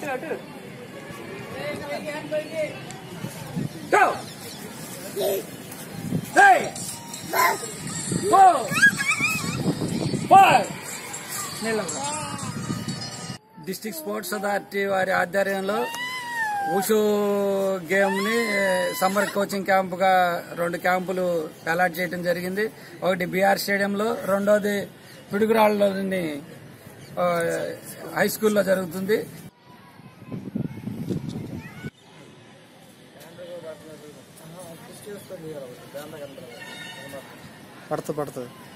Go! Three! Four! Five! District sports authority వారి ఆధ్వర్యంలో wushu game ని సమ్మర్ కోచింగ్ క్యాంప్ గా రెండు క్యాంపులు అలాట్ చేయడం జరిగింది ఒకటి బీఆర్ స్టేడియంలో రెండోది పిడుగురాళ్ళలోని ఆ, హై స్కూల్లో జరుగుతుంది పడుతుంది పడుతుంది